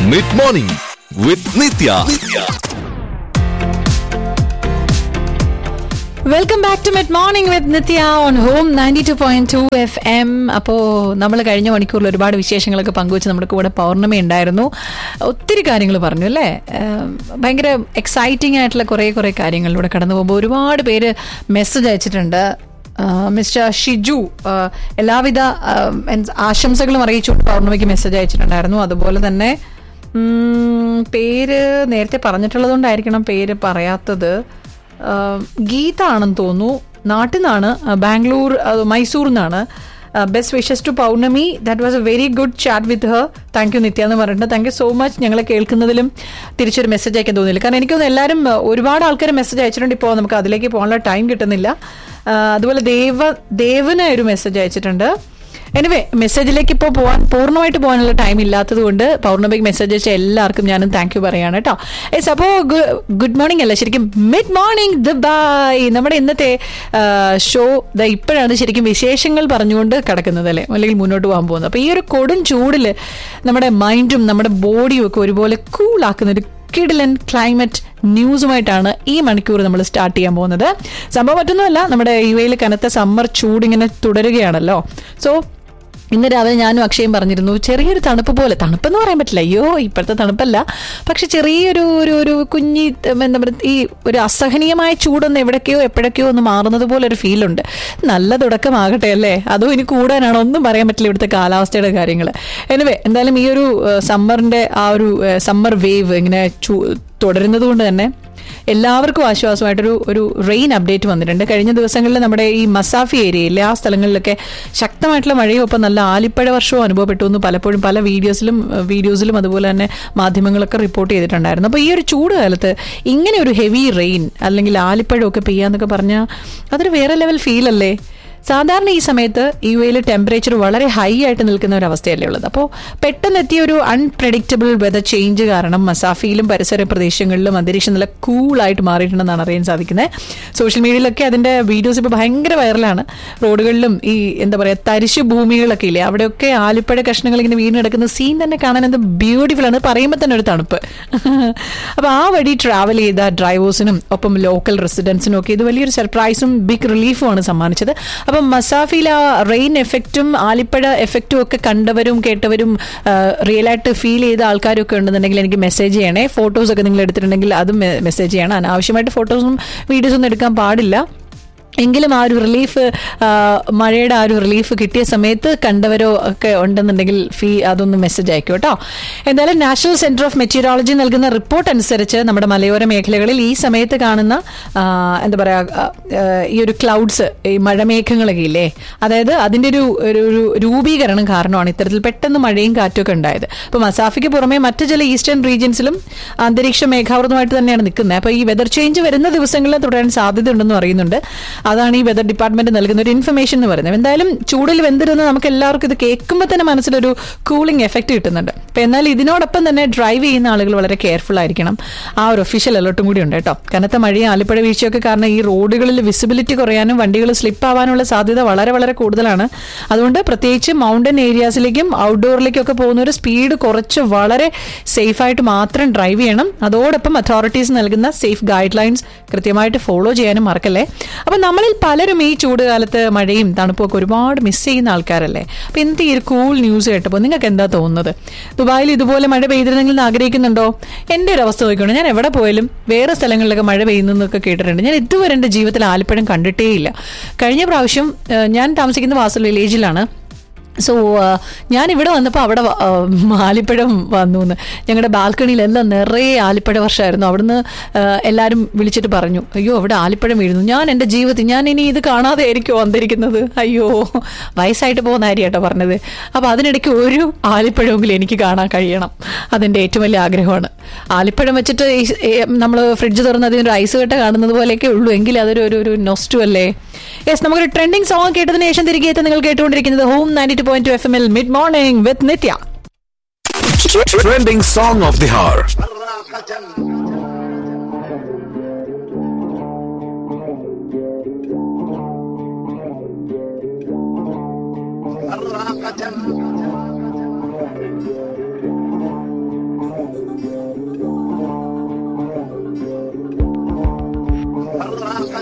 Mid morning with Nithya welcome back to mid morning with Nithya on home ninety two point two F M അപ്പോൾ നമ്മൾ കഴിഞ്ഞ മണിക്കൂറിൽ ഒരുപാട് വിശേഷങ്ങളൊക്കെ പങ്കുവച്ച് നമ്മുടെ കൂടെ പൗർണമി ഉണ്ടായിരുന്നു ഒത്തിരി കാര്യങ്ങൾ പറഞ്ഞു അല്ലേ ഏം, ഭയങ്കര എക്സൈറ്റിംഗ് ആയിട്ടുള്ള കുറേ കുറേ കാര്യങ്ങളിലൂടെ കടന്നു പോകുമ്പോൾ ഒരുപാട് പേര് മെസ്സേജ് അയച്ചിട്ടുണ്ട് ആ, മിസ്റ്റർ ഷിജു ആ, എല്ലാവിധ ആ, എന്ത് ആശംസകളും അറിയിച്ചുകൊണ്ട് പൗർണമിക്ക് മെസ്സേജ് അയച്ചിട്ടുണ്ടായിരുന്നു അതുപോലെ തന്നെ ഉം, പേര് നേരത്തെ പറഞ്ഞിട്ടുള്ളത് കൊണ്ടായിരിക്കണം പേര് പറയാത്തത് ആഹ് ഗീത ആണെന്ന് തോന്നുന്നു നാട്ടിൽ നിന്നാണ് ബാംഗ്ലൂർ അത് മൈസൂർ നിന്നാണ് best wishes to Pournami that was a very good chat with her thank you Nithya എന്ന് പറഞ്ഞിട്ട് താങ്ക് യു സോ മച്ച് ഞങ്ങളെ കേൾക്കുന്നതിലും തിരിച്ചൊരു മെസ്സേജ് അയക്കാൻ തോന്നില്ല കാരണം എനിക്കൊന്ന് എല്ലാവരും അഹ്, ഒരുപാട് ആൾക്കാർ മെസ്സേജ് അയച്ചിട്ടുണ്ട് ഇപ്പോൾ നമുക്ക് അതിലേക്ക് പോകാനുള്ള ടൈം കിട്ടുന്നില്ല ആഹ്, അതുപോലെ ദേവ ദേവന് ഒരു മെസ്സേജ് അയച്ചിട്ടുണ്ട് എനിവേ മെസ്സേജിലേക്ക് ഇപ്പോൾ പോകാൻ പൂർണ്ണമായിട്ട് പോകാനുള്ള ടൈം ഇല്ലാത്തത് കൊണ്ട് പൗർണമിക്ക് മെസ്സേജ് അയച്ച എല്ലാവർക്കും ഞാനും താങ്ക് യു പറയാണ് കേട്ടോ എസ് അപ്പോൾ ഗുഡ് മോർണിംഗ് അല്ല ശരിക്കും മിഡ് മോർണിംഗ് ദ ബൈ നമ്മുടെ ഇന്നത്തെ ഷോ ദ ഇപ്പോഴാണ് ശരിക്കും വിശേഷങ്ങൾ പറഞ്ഞുകൊണ്ട് കിടക്കുന്നത് അല്ലേ അല്ലെങ്കിൽ മുന്നോട്ട് പോകാൻ പോകുന്നത് അപ്പോൾ ഈ ഒരു കൊടും ചൂടിൽ നമ്മുടെ മൈൻഡും നമ്മുടെ ബോഡിയും ഒക്കെ ഒരുപോലെ കൂളാക്കുന്ന ഒരു കിഡിലൻ ക്ലൈമറ്റ് ന്യൂസുമായിട്ടാണ് ഈ മണിക്കൂർ നമ്മൾ സ്റ്റാർട്ട് ചെയ്യാൻ പോകുന്നത് സംഭവം മറ്റൊന്നുമല്ല നമ്മുടെ യു എയിൽ കനത്ത സമ്മർ ചൂടിങ്ങനെ തുടരുകയാണല്ലോ സോ ഇന്ന് രാവിലെ ഞാനും അക്ഷയും പറഞ്ഞിരുന്നു ചെറിയൊരു തണുപ്പ് പോലെ തണുപ്പെന്ന് പറയാൻ പറ്റില്ല അയ്യോ ഇപ്പോഴത്തെ തണുപ്പല്ല പക്ഷെ ചെറിയൊരു ഒരു ഒരു കുഞ്ഞി ഉം, എന്താ പറയുക ഈ ഒരു അസഹനീയമായ ചൂടൊന്ന് എവിടേക്കോ എപ്പോഴൊക്കെയോ ഒന്ന് മാറുന്നത് പോലെ ഒരു ഫീലുണ്ട് നല്ല തുടക്കമാകട്ടെ അല്ലേ അതും ഇനി കൂടാനാണ് ഒന്നും പറയാൻ പറ്റില്ല ഇവിടുത്തെ കാലാവസ്ഥയുടെ കാര്യങ്ങൾ എനിവേ എന്തായാലും ഈ ഒരു സമ്മറിന്റെ ആ ഒരു സമ്മർ വേവ് ഇങ്ങനെ ചൂ തുടരുന്നത് കൊണ്ട് തന്നെ എല്ലാവർക്കും ആശ്വാസമായിട്ടൊരു ഒരു റെയിൻ അപ്ഡേറ്റ് വന്നിട്ടുണ്ട് കഴിഞ്ഞ ദിവസങ്ങളിൽ നമ്മുടെ ഈ മസാഫി ഏരിയയിലെ ആ സ്ഥലങ്ങളിലൊക്കെ ശക്തമായിട്ടുള്ള മഴയും ഒപ്പം നല്ല ആലിപ്പഴ വർഷവും അനുഭവപ്പെട്ടു എന്ന് പലപ്പോഴും പല വീഡിയോസിലും ഏഹ്, വീഡിയോസിലും അതുപോലെ തന്നെ മാധ്യമങ്ങളൊക്കെ റിപ്പോർട്ട് ചെയ്തിട്ടുണ്ടായിരുന്നു അപ്പോൾ ഈ ഒരു ചൂട് കാലത്ത് ഇങ്ങനെ ഒരു ഹെവി റെയിൻ അല്ലെങ്കിൽ ആലിപ്പഴമൊക്കെ പെയ്യാന്നൊക്കെ പറഞ്ഞാൽ അതൊരു വേറെ ലെവൽ ഫീൽ അല്ലേ സാധാരണ ഈ സമയത്ത് യു എയിൽ ടെമ്പറേച്ചർ വളരെ ഹൈ ആയിട്ട് നിൽക്കുന്ന ഒരു അവസ്ഥയല്ലേ ഉള്ളത് അപ്പോൾ പെട്ടെന്ന് എത്തിയ ഒരു അൺപ്രഡിക്റ്റബിൾ വെതർ ചേഞ്ച് കാരണം മസാഫിയിലും പരിസര പ്രദേശങ്ങളിലും അന്തരീക്ഷം നല്ല കൂളായിട്ട് മാറിയിട്ടുണ്ടെന്നാണ് അറിയാൻ സാധിക്കുന്നത് സോഷ്യൽ മീഡിയയിലൊക്കെ അതിന്റെ വീഡിയോസ് ഇപ്പോൾ ഭയങ്കര വൈറലാണ് റോഡുകളിലും ഈ എന്താ പറയുക തരിശു ഭൂമികളൊക്കെ ഇല്ലേ അവിടെയൊക്കെ ആലിപ്പഴ കഷ്ണങ്ങൾ ഇങ്ങനെ വീണ് കിടക്കുന്ന സീൻ തന്നെ കാണാൻ എന്ത് ബ്യൂട്ടിഫുൾ ആണ് പറയുമ്പോൾ തന്നെ ഒരു തണുപ്പ് അപ്പോൾ ആ വഴി ട്രാവൽ ചെയ്ത ഡ്രൈവേഴ്സിനും ഒപ്പം ലോക്കൽ റെസിഡൻസിനും ഒക്കെ ഇത് വലിയൊരു സർപ്രൈസും ബിഗ് റിലീഫുമാണ് സമ്മാനിച്ചത് അപ്പം മസാഫിയിൽ ആ റെയിൻ എഫക്റ്റും ആലിപ്പഴ എഫക്റ്റും ഒക്കെ കണ്ടവരും കേട്ടവരും റിയൽ ആയിട്ട് ഫീൽ ചെയ്ത ആൾക്കാരും ഒക്കെ ഉണ്ടെന്നുണ്ടെങ്കിൽ എനിക്ക് മെസ്സേജ് ചെയ്യണേ ഫോട്ടോസ് ഒക്കെ നിങ്ങൾ എടുത്തിട്ടുണ്ടെങ്കിൽ അതും മെസ്സേജ് ചെയ്യണം അനാവശ്യമായിട്ട് ഫോട്ടോസും വീഡിയോസൊന്നും എടുക്കാൻ പാടില്ല എങ്കിലും ആ ഒരു റിലീഫ് ആ, മഴയുടെ ആ ഒരു റിലീഫ് കിട്ടിയ സമയത്ത് കണ്ടവരോ ഒക്കെ ഉണ്ടെന്നുണ്ടെങ്കിൽ ഫീ അതൊന്ന് മെസ്സേജ് അയക്കും കേട്ടോ എന്തായാലും നാഷണൽ സെന്റർ ഓഫ് മെറ്റീരിയോളജി നൽകുന്ന റിപ്പോർട്ട് അനുസരിച്ച് നമ്മുടെ മലയോര മേഖലകളിൽ ഈ സമയത്ത് കാണുന്ന ആ, എന്താ പറയുക ഈ ഒരു ക്ലൗഡ്സ് ഈ മഴമേഘങ്ങളൊക്കെ ഇല്ലേ അതായത് അതിൻ്റെ ഒരു ഒരു ഒരു രൂപീകരണം കാരണമാണ് ഇത്തരത്തിൽ പെട്ടെന്ന് മഴയും കാറ്റുമൊക്കെ ഉണ്ടായത് അപ്പോൾ മസാഫിക്ക് പുറമെ മറ്റ് ചില ഈസ്റ്റേൺ റീജിയൻസിലും അന്തരീക്ഷം മേഘാവൃതമായിട്ട് തന്നെയാണ് നിൽക്കുന്നത് അപ്പോൾ ഈ വെതർ ചേഞ്ച് വരുന്ന ദിവസങ്ങളിൽ തുടരാൻ സാധ്യതയുണ്ടെന്ന് പറയുന്നുണ്ട് അതാണ് ഈ വെതർ ഡിപ്പാർട്ട്മെന്റ് നൽകുന്ന ഒരു ഇൻഫർമേഷൻ എന്ന് പറയുന്നത് എന്തായാലും ചൂടിൽ വെന്തിരുന്ന നമുക്ക് എല്ലാവർക്കും ഇത് കേൾക്കുമ്പോൾ തന്നെ മനസ്സിലൊരു കൂളിംഗ് എഫക്റ്റ് കിട്ടുന്നുണ്ട് അപ്പം എന്നാൽ ഇതിനോടൊപ്പം തന്നെ ഡ്രൈവ് ചെയ്യുന്ന ആളുകൾ വളരെ കെയർഫുൾ ആയിരിക്കണം ആ ഒരു ഒഫീഷ്യൽ അലർട്ടും കൂടി ഉണ്ട് കേട്ടോ കനത്ത മഴയും ആലിപ്പഴ വീഴ്ചയൊക്കെ കാരണം ഈ റോഡുകളിൽ വിസിബിലിറ്റി കുറയാനും വണ്ടികൾ സ്ലിപ്പ് ആവാനുള്ള സാധ്യത വളരെ വളരെ കൂടുതലാണ് അതുകൊണ്ട് പ്രത്യേകിച്ച് മൗണ്ടൻ ഏരിയാസിലേക്കും ഔട്ട്ഡോറിലേക്കും ഒക്കെ പോകുന്ന ഒരു സ്പീഡ് കുറച്ച് വളരെ സേഫ് ആയിട്ട് മാത്രം ഡ്രൈവ് ചെയ്യണം അതോടൊപ്പം അതോറിറ്റീസ് നൽകുന്ന സേഫ് ഗൈഡ് ലൈൻസ് കൃത്യമായിട്ട് ഫോളോ ചെയ്യാനും മറക്കല്ലേ അപ്പം നമ്മളിൽ പലരും ഈ ചൂടുകാലത്ത് മഴയും തണുപ്പും ഒക്കെ ഒരുപാട് മിസ് ചെയ്യുന്ന ആൾക്കാരല്ലേ അപ്പം ഇന്നത്തെ ഈ ഒരു കൂൾ ന്യൂസ് കേട്ടപ്പോൾ നിങ്ങൾക്ക് എന്താ തോന്നുന്നത് ദുബായിൽ ഇതുപോലെ മഴ പെയ്തിരുന്നെങ്കിൽ എന്ന് ആഗ്രഹിക്കുന്നുണ്ടോ എൻ്റെ ഒരു അവസ്ഥ നോക്കിക്കൊണ്ട് ഞാൻ എവിടെ പോയാലും വേറെ സ്ഥലങ്ങളിലൊക്കെ മഴ പെയ്യുന്നതൊക്കെ കേട്ടിട്ടുണ്ട് ഞാൻ ഇതുവരെ എൻ്റെ ജീവിതത്തിൽ ആലിപ്പഴം കണ്ടിട്ടേയില്ല കഴിഞ്ഞ പ്രാവശ്യം ഏഹ്, ഞാൻ താമസിക്കുന്ന വാസൽ വില്ലേജിലാണ് സോ ഞാൻ ഇവിടെ വന്നപ്പോൾ അവിടെ വ- ആ, ആലിപ്പഴം വന്നു എന്ന് ഞങ്ങളുടെ ബാൽക്കണിയിലെല്ലാം നിറയെ ആലിപ്പഴ വർഷമായിരുന്നു അവിടുന്ന് ആ, എല്ലാവരും വിളിച്ചിട്ട് പറഞ്ഞു അയ്യോ അവിടെ ആലിപ്പഴം വീഴുന്നു ഞാൻ എൻ്റെ ജീവിതത്തിൽ ഞാൻ ഇനി ഇത് കാണാതെ ആയിരിക്കും വന്നിരിക്കുന്നത് അയ്യോ വയസ്സായിട്ട് പോകുന്ന കാര്യം കേട്ടോ പറഞ്ഞത് അപ്പോൾ അതിനിടയ്ക്ക് ഒരു ആലിപ്പഴമെങ്കിലും എനിക്ക് കാണാൻ കഴിയണം അതെൻ്റെ ഏറ്റവും വലിയ ആഗ്രഹമാണ് ആലിപ്പഴം വെച്ചിട്ട് നമ്മൾ ഫ്രിഡ്ജ് തുറന്ന് അതിനൊരു ഐസ് കട്ട കാണുന്നത് പോലെയൊക്കെ ഉള്ളൂ എങ്കിൽ അതൊരു ഒരു ഒരു നൊസ്റ്റു അല്ലേ യെസ് നമുക്കൊരു ട്രെൻഡിങ് സോങ് കേട്ടതിന് ശേഷം തിരികെ എത്തി നിങ്ങൾ കേട്ടുകൊണ്ടിരിക്കുന്നത് home ninety two point two F എമ്മിൽ mid morning with Nithya Trending song of the hour.